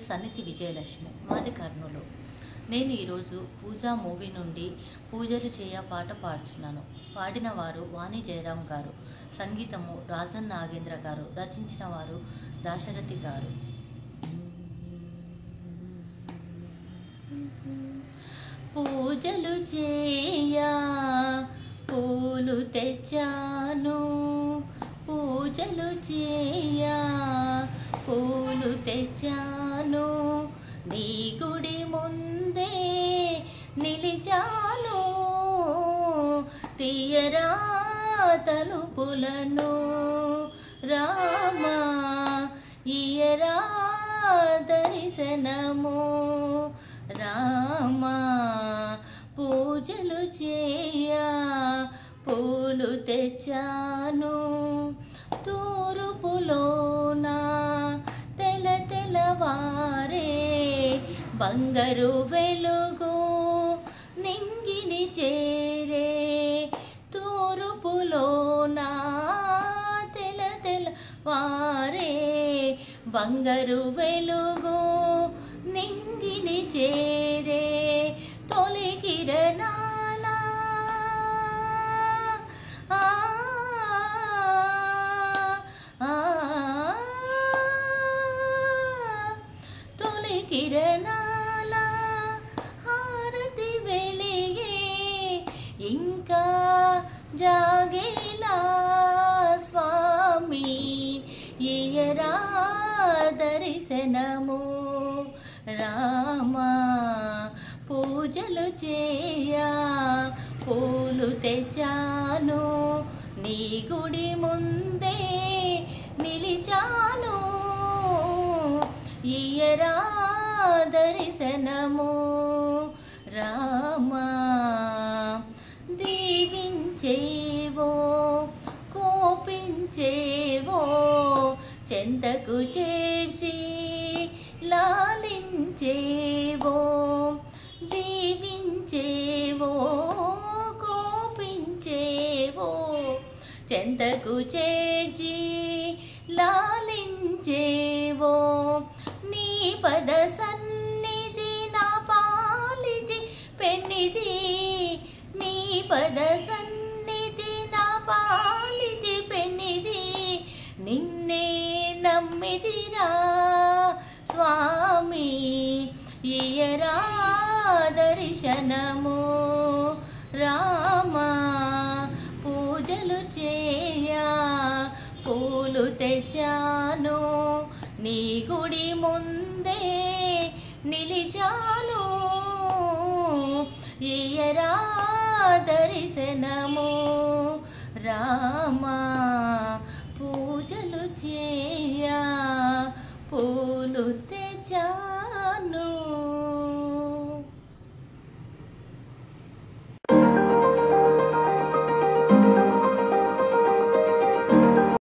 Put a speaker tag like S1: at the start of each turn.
S1: సన్నిధి విజయలక్ష్మి మాది కర్నూలు నేను ఈరోజు పూజా మూవీ నుండి పూజలు చేయ పాట పాడుచున్నాను పాడిన వారు వాణి జయరాం గారు సంగీతము రాజన్ నాగేంద్ర గారు రచించిన వారు దాశరథి గారు పూజలు చేయా పూలు తెచ్చాను పూజలు చేయా పూలు తెచ్చాను నీ గుడి ముందే నిలిచాను తీయరా తలుపులను రామా ఇయరా దర్శనము రామా పూజలు చేయా పూలు తెచ్చాను తూరుపులోన తెల తెలవారే బంగారు వెలుగు నింగిని చేరే తూరుపులోన తెల తెల వారే బంగారు వెలుగు నింగిని చేరే తొలి కిరణాల ఆ, ఆ, తొలి కిరణాల హారతి వెలిగే ఇంకా జాగేలా స్వామి ఇయరా దర్శనము రామా పూజలు చేయా పూలు తెచ్చాను నీ గుడి ముందే నిలిచాను ఇయరా దర్శనము రామా దీవించేవో కోపించేవో చెంతకు చేర్చి లాలించేవో దీవించేవో కోపించేవో చెంతకు చేర్చి లాలించేవో నీ పద సన్నిధి నా పాలిటి పెన్నిధి నీ పద సన్నిధి నా పాలిటి పెన్నిధి నిన్నే నమ్మిదిరా స్వామి ఇయరా దర్శనము రామా పూజలు చేయా పూలు తెచ్చాను నీ గుడి ముందే నిలిచాను ఇయరా దర్శనము రామా పూజలు చేయా పూలు తెచ్చా